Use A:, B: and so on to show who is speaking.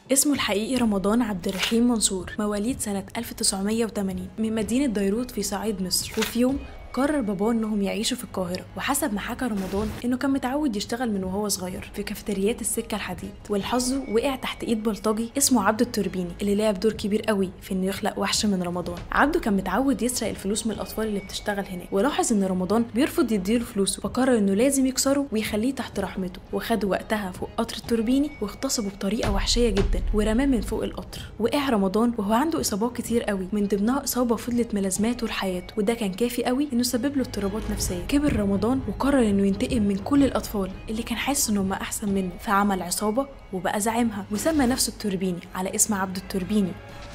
A: اسمه الحقيقي رمضان عبد الرحيم منصور مواليد سنة 1980 من مدينة بيروت في صعيد مصر وفي يوم قرر باباه انهم يعيشوا في القاهره وحسب ما حكى رمضان انه كان متعود يشتغل من وهو صغير في كافيتريات السكه الحديد ولحظه وقع تحت ايد بلطجي اسمه عبده التوربيني اللي لعب دور كبير قوي في انه يخلق وحش من رمضان عبده كان متعود يسرق الفلوس من الاطفال اللي بتشتغل هناك ولاحظ ان رمضان بيرفض يديله فلوسه فقرر انه لازم يكسره ويخليه تحت رحمته وخده وقتها فوق قطر التوربيني واغتصبه بطريقه وحشيه جدا ورماه من فوق القطر وقع رمضان وهو عنده اصابات كتير قوي من ضمنها اصابه فضلت ملازماته لحياته وده كان كافي قوي انه سبب له اضطرابات نفسيه كبر رمضان وقرر انه ينتقم من كل الاطفال اللي كان حاسس ان هم احسن منه فعمل عصابه وبقى زعيمها وسمى نفسه التوربيني على اسم عبد التوربيني